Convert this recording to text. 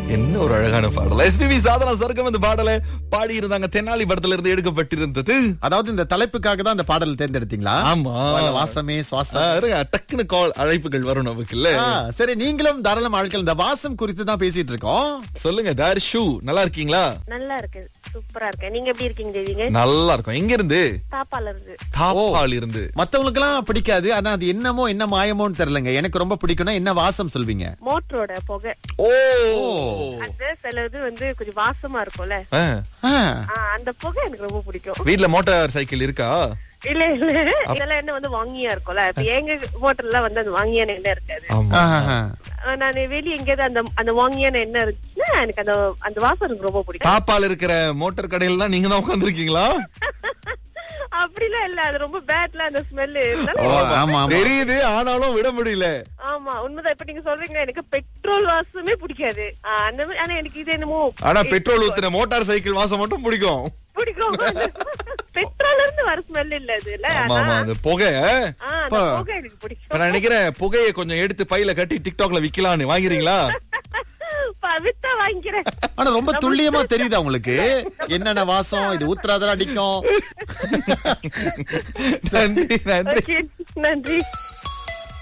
என்ன ஒரு அழகான பாடல் எஸ்பிபி சாதனா சர்க்கம் இந்த பாடலை பாடி இருந்தாங்க தென்னாலி படத்துல இருந்து எடுக்கப்பட்டிருந்தது அதாவது இந்த தலைப்புக்காக தான் அந்த பாடல் தேர்ந்தெடுத்தீங்களா ஆமா. வா- வாசமே ஆ, சுவாசம் இருங்க, டக்குனு கால் அழைப்புகள் வரும் நமக்கு இல்ல ஆ, சரி நீங்களும் தாராளம் ஆட்கள் இந்த வாசம் குறித்து தான் பேசிட்டு இருக்கோம் சொல்லுங்க தாரிஷு நல்லா இருக்கீங்களா நல்லா இருக்கு சூப்பரா இருக்கு நீங்க எப்படி இருக்கீங்க தேவிங்க நல்லா இருக்கும் எங்க இருந்து தாப்பால இருந்து தாப்பால் இருந்து மத்தவங்களுக்கு எல்லாம் பிடிக்காது ஆனா அது என்னமோ என்ன மாயமோன்னு தெரியலங்க எனக்கு ரொம்ப பிடிக்கும்னா என்ன வாசம் சொல்வீங்க மோட்டரோட புகை ஓ அந்த சிலது வந்து கொஞ்சம் வாசமா இருக்கும்ல ஆ, ஆ, ஆ, அந்த புகை எனக்கு ரொம்ப பிடிக்கும் வீட்ல மோட்டார் சைக்கிள் இருக்கா இல்ல இல்ல இதெல்லாம் என்ன வந்து வாங்கியா இருக்கும்ல இப்ப எங்க மோட்டர்ல வந்து அந்த வாங்கியான எண்ணெய் இருக்காது ஆமா ஆ, ஆ. ஆ, நான் வெளிய எங்கேயாவது அந்த அந்த வாங்கியான எண்ணெய் இருந்துச்சுன்னா எனக்கு அந்த அந்த வாசம் எனக்கு ரொம்ப பிடிக்கும் தாப்பால் இருக்கிற மோட்டார் கடையில தான் நீங்க தான் உட்காந்துருக்கீங்களா அப்படிலாம் இல்ல அது ரொம்ப பேட்ல அந்த ஸ்மெல் ஓ, ஆமா ஆமா தெரியுது ஆனாலும் விட முடியல ஆமா உண்மைதான் இப்ப நீங்க சொல்றீங்க எனக்கு பெட்ரோல் வாசமே பிடிக்காது ஆ, அந்த மாதிரி ஆனா எனக்கு இது என்னமோ ஆனா பெட்ரோல் ஊத்துன மோட்டார் சைக்கிள் வாசம் மட்டும் பிடிக்கும் பிடிக்கும் பெட்ரோல்ல இருந்து வர ஸ்மெல் இல்ல அது இல்ல ஆமா ஆமா அந்த புகை ஆ, அந்த புகை எனக்கு இப்ப பிடிக்கும் நான் நினைக்கிறேன் புகையை கொஞ்சம் எடுத்து பையில கட்டி டிக்டாக்ல விக்கலாம்னு வாங்குறீங்களா வித்தா வாங்கிக்கிறேன் ஆனா ரொம்ப துல்லியமா தெரியுதா உங்களுக்கு என்னென்ன வாசம் இது ஊத்துறாதான் அடிக்கும் நன்றி நன்றி Okay, நன்றி